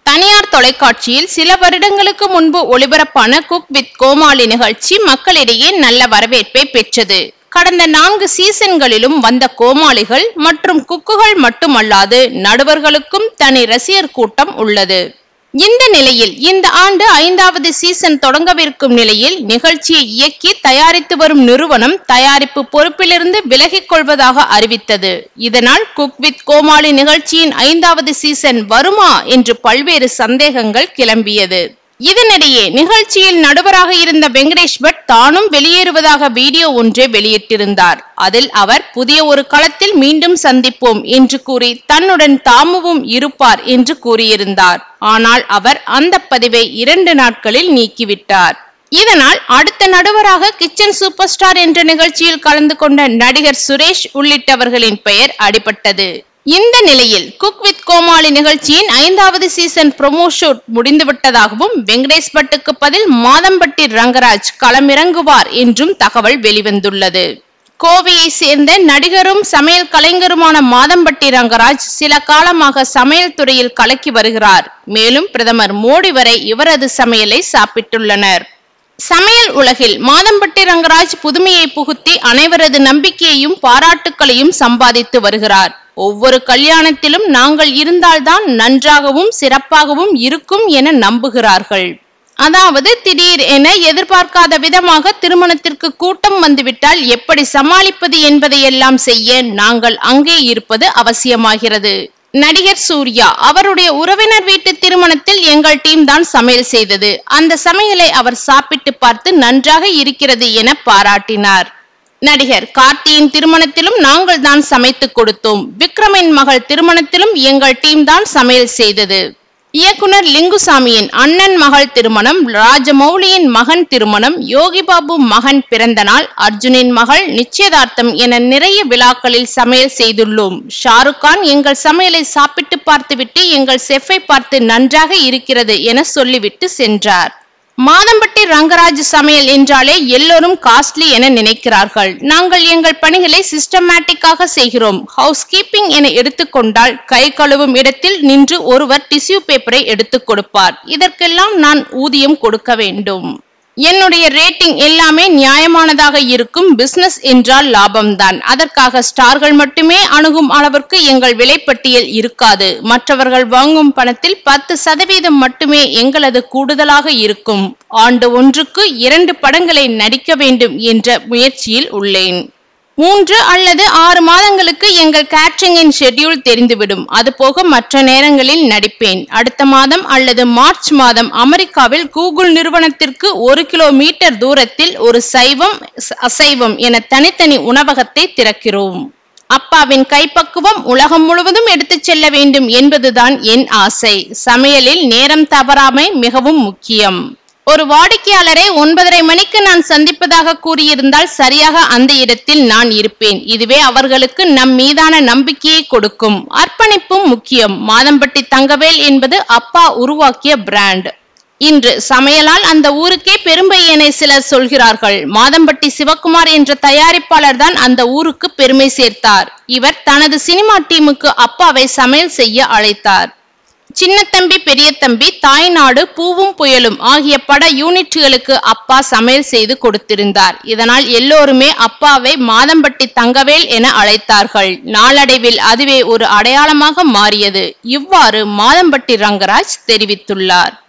தனியார் தொலைக்காட்சியில் சில வருடங்களுக்கு முன்பு ஒளிபரப்பான குக் வித் கோமாளி நிகழ்ச்சி மக்களிடையே நல்ல வரவேற்பை பெற்றது கடந்த நான்கு சீசன்களிலும் வந்த கோமாளிகள் மற்றும் குக்குகள் மட்டுமல்லாது நடுவர்களுக்கும் தனி ரசிகர் கூட்டம் உள்ளது இந்த நிலையில் இந்த ஆண்டு ஐந்தாவது சீசன் தொடங்கவிருக்கும் நிலையில் நிகழ்ச்சியை இயக்கி தயாரித்து வரும் நிறுவனம் தயாரிப்பு பொறுப்பிலிருந்து விலகிக் கொள்வதாக அறிவித்தது இதனால் குக் வித் கோமாளி நிகழ்ச்சியின் ஐந்தாவது சீசன் வருமா என்று பல்வேறு சந்தேகங்கள் கிளம்பியது இதனிடையே நிகழ்ச்சியில் நடுவராக இருந்த வெங்கடேஷ் பட் தானும் வெளியேறுவதாக வீடியோ ஒன்றை வெளியிட்டிருந்தார் அதில் அவர் புதிய ஒரு களத்தில் மீண்டும் சந்திப்போம் என்று கூறி தன்னுடன் தாமுவும் இருப்பார் என்று கூறியிருந்தார் ஆனால் அவர் அந்த பதிவை இரண்டு நாட்களில் நீக்கிவிட்டார் இதனால் அடுத்த நடுவராக கிச்சன் சூப்பர் ஸ்டார் என்ற நிகழ்ச்சியில் கலந்து கொண்ட நடிகர் சுரேஷ் உள்ளிட்டவர்களின் பெயர் அடிபட்டது இந்த நிலையில் குக் வித் கோமாளி நிகழ்ச்சியின் ஐந்தாவது சீசன் ப்ரொமோ ஷூட் முடிந்துவிட்டதாகவும் வெங்கடேஷ் பட்டுக்கு பதில் மாதம்பட்டி ரங்கராஜ் களமிறங்குவார் என்றும் தகவல் வெளிவந்துள்ளது கோவையை சேர்ந்த நடிகரும் சமையல் கலைஞருமான மாதம்பட்டி ரங்கராஜ் சில காலமாக சமையல் துறையில் கலக்கி வருகிறார் மேலும் பிரதமர் மோடி வரை இவரது சமையலை சாப்பிட்டுள்ளனர் சமையல் உலகில் மாதம்பட்டி ரங்கராஜ் புதுமையை புகுத்தி அனைவரது நம்பிக்கையையும் பாராட்டுக்களையும் சம்பாதித்து வருகிறார் ஒவ்வொரு கல்யாணத்திலும் நாங்கள் இருந்தால்தான் நன்றாகவும் சிறப்பாகவும் இருக்கும் என நம்புகிறார்கள் அதாவது திடீர் என எதிர்பார்க்காத விதமாக திருமணத்திற்கு கூட்டம் வந்துவிட்டால் எப்படி சமாளிப்பது என்பதையெல்லாம் செய்ய நாங்கள் அங்கே இருப்பது அவசியமாகிறது நடிகர் சூர்யா அவருடைய உறவினர் வீட்டு திருமணத்தில் எங்கள் டீம் தான் சமையல் செய்தது அந்த சமையலை அவர் சாப்பிட்டு பார்த்து நன்றாக இருக்கிறது என பாராட்டினார் நடிகர் கார்த்தியின் திருமணத்திலும் நாங்கள் தான் சமைத்து கொடுத்தோம் விக்ரமின் மகள் திருமணத்திலும் எங்கள் டீம் தான் சமையல் செய்தது இயக்குனர் லிங்குசாமியின் அண்ணன் மகள் திருமணம் ராஜமௌலியின் மகன் திருமணம் யோகி பாபு மகன் பிறந்த நாள் அர்ஜுனின் மகள் நிச்சயதார்த்தம் என நிறைய விழாக்களில் சமையல் செய்துள்ளோம் ஷாருக் கான் எங்கள் சமையலை சாப்பிட்டு பார்த்துவிட்டு எங்கள் செஃப்பை பார்த்து நன்றாக இருக்கிறது என சொல்லிவிட்டு சென்றார் மாதம்பட்டி ரங்கராஜ் சமையல் என்றாலே எல்லோரும் காஸ்ட்லி என நினைக்கிறார்கள் நாங்கள் எங்கள் பணிகளை சிஸ்டமேட்டிக்காக செய்கிறோம் ஹவுஸ் கீப்பிங் என எடுத்துக்கொண்டால் கை கழுவும் இடத்தில் நின்று ஒருவர் டிஷ்யூ பேப்பரை எடுத்துக் கொடுப்பார் இதற்கெல்லாம் நான் ஊதியம் கொடுக்க வேண்டும் என்னுடைய ரேட்டிங் எல்லாமே நியாயமானதாக இருக்கும் பிசினஸ் என்றால் லாபம்தான் அதற்காக ஸ்டார்கள் மட்டுமே அணுகும் அளவிற்கு எங்கள் விலைப்பட்டியல் இருக்காது மற்றவர்கள் வாங்கும் பணத்தில் பத்து சதவீதம் மட்டுமே எங்களது கூடுதலாக இருக்கும் ஆண்டு ஒன்றுக்கு இரண்டு படங்களை நடிக்க வேண்டும் என்ற முயற்சியில் உள்ளேன் மூன்று அல்லது ஆறு மாதங்களுக்கு எங்கள் கேட்ரிங்கின் ஷெட்யூல் தெரிந்துவிடும் அதுபோக மற்ற நேரங்களில் நடிப்பேன் அடுத்த மாதம் அல்லது மார்ச் மாதம் அமெரிக்காவில் கூகுள் நிறுவனத்திற்கு ஒரு கிலோமீட்டர் தூரத்தில் ஒரு சைவம் அசைவம் என தனித்தனி உணவகத்தை திறக்கிறோம் அப்பாவின் கைப்பக்குவம் உலகம் முழுவதும் எடுத்துச் செல்ல வேண்டும் என்பதுதான் என் ஆசை சமையலில் நேரம் தவறாமை மிகவும் முக்கியம் ஒரு வாடிக்கையாளரை ஒன்பதரை மணிக்கு நான் சந்திப்பதாக கூறியிருந்தால் சரியாக அந்த இடத்தில் நான் இருப்பேன் இதுவே அவர்களுக்கு நம் மீதான நம்பிக்கையை கொடுக்கும் அர்ப்பணிப்பும் முக்கியம் மாதம்பட்டி தங்கவேல் என்பது அப்பா உருவாக்கிய பிராண்ட் இன்று சமையலால் அந்த ஊருக்கே பெருமை என சிலர் சொல்கிறார்கள் மாதம்பட்டி சிவகுமார் என்ற தயாரிப்பாளர் தான் அந்த ஊருக்கு பெருமை சேர்த்தார் இவர் தனது சினிமா டீமுக்கு அப்பாவை சமையல் செய்ய அழைத்தார் சின்னத்தம்பி பெரிய தம்பி தாய்நாடு பூவும் புயலும் ஆகிய பட யூனிட்டுகளுக்கு அப்பா சமையல் செய்து கொடுத்திருந்தார் இதனால் எல்லோருமே அப்பாவை மாதம்பட்டி தங்கவேல் என அழைத்தார்கள் நாளடைவில் அதுவே ஒரு அடையாளமாக மாறியது இவ்வாறு மாதம்பட்டி ரங்கராஜ் தெரிவித்துள்ளார்